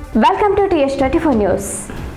welcome to TS twenty four news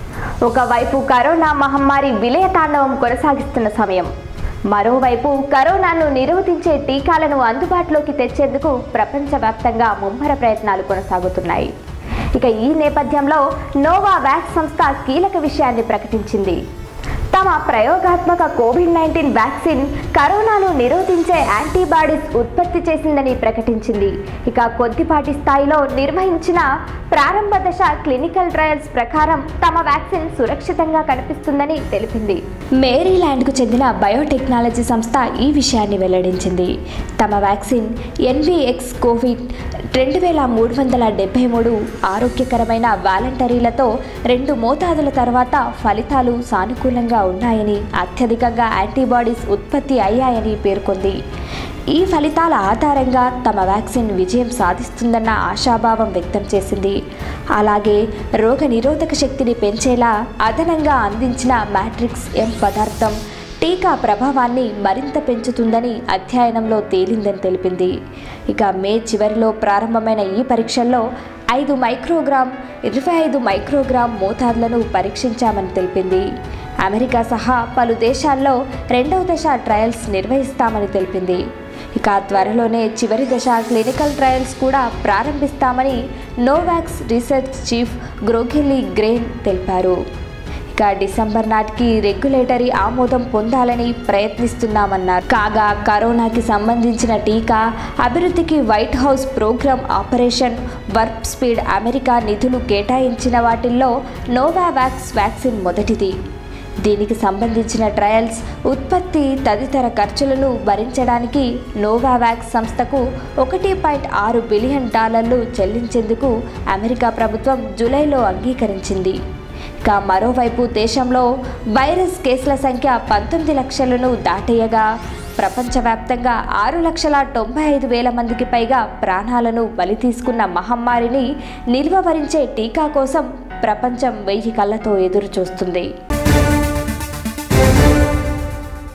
ఒకవైపు corona మహమ్మారి విలయ తాండవం కొనసాగిస్తున్న సమయం మరోవైపు కరోనాను నిరోధించే టీకాలను అందుబాటులోకి తెచ్చేందుకు ప్రపంచవ్యాప్తంగా ముమ్మర ప్రయత్నాలు కొనసాగుతున్నాయి ఇక ఈ నేపథ్యంలో నోవా వ్యాక్స్ సంస్థ కీలక విషయాన్ని ప్రకటించింది తమ ప్రయోగాత్మక కోవిడ్ నైన్టీన్ వ్యాక్సిన్ కరోనాను నిరోధించే యాంటీబాడీస్ ఉత్పత్తి చేసిందని ప్రకటించింది ఇక కొద్దిపాటి స్థాయిలో నిర్వహించిన ప్రారంభ దశ క్లినికల్ ట్రయల్స్ ప్రకారం తమ వ్యాక్సిన్ సురక్షితంగా కనిపిస్తుందని తెలిపింది మేరీల్యాండ్కు చెందిన బయోటెక్నాలజీ సంస్థ ఈ విషయాన్ని వెల్లడించింది తమ వ్యాక్సిన్ ఎన్విఎక్స్ కోవిడ్ రెండు వేల మూడు వందల డెబ్బై మూడు ఆరోగ్యకరమైన వాలంటరీలతో రెండు మోతాదుల తర్వాత ఫలితాలు సానుకూలంగా ఉన్నాయని అత్యధికంగా యాంటీబాడీస్ ఉత్పత్తి అయ్యాయని పేర్కొంది ఈ ఫలితాల ఆధారంగా తమ వ్యాక్సిన్ విజయం సాధిస్తుందన్న ఆశాభావం వ్యక్తం చేసింది అలాగే రోగ నిరోధక శక్తిని పెంచేలా అదనంగా అందించిన మ్యాట్రిక్స్ ఎం పదార్థం టీకా ప్రభావాన్ని మరింత పెంచుతుందని అధ్యయనంలో తేలిందని తెలిపింది ఇక మే చివరిలో ప్రారంభమైన ఈ పరీక్షల్లో ఐదు మైక్రోగ్రామ్ ఇరవై ఐదు మైక్రోగ్రామ్ మోతాదులను పరీక్షించామని తెలిపింది అమెరికా సహా పలు దేశాల్లో రెండవ దశ ట్రయల్స్ నిర్వహిస్తామని తెలిపింది ఇక త్వరలోనే చివరి దశ క్లినికల్ ట్రయల్స్ కూడా ప్రారంభిస్తామని Novavax research chief Gregory Glenn తెలిపారు ఇక డిసెంబర్ నాటికి రెగ్యులేటరీ ఆమోదం పొందాలని ప్రయత్నిస్తున్నామన్నారు కాగా కరోనాకి సంబంధించిన టీకా అభివృద్ధికి White House program Operation Warp Speed America నిధులు కేటాయించిన వాటిల్లో నోవావాక్స్ వ్యాక్సిన్ మొదటిది దీనికి సంబంధించిన ట్రయల్స్ ఉత్పత్తి తదితర ఖర్చులను భరించడానికి నోవావాక్స్ సంస్థకు ఒకటి పాయింట్ ఆరు బిలియన్ డాలర్లు చెల్లించేందుకు అమెరికా ప్రభుత్వం జూలైలో అంగీకరించింది ఇక మరోవైపు దేశంలో వైరస్ కేసుల సంఖ్య పంతొమ్మిది లక్షలను దాటేయగా ప్రపంచవ్యాప్తంగా ఆరు లక్షల తొంభై ఐదు వేల మందికి పైగా ప్రాణాలను బలి తీసుకున్న మహమ్మారిని నిల్వవరించే టీకా కోసం ప్రపంచం వెయ్యి కళ్ళతో ఎదురు చూస్తుంది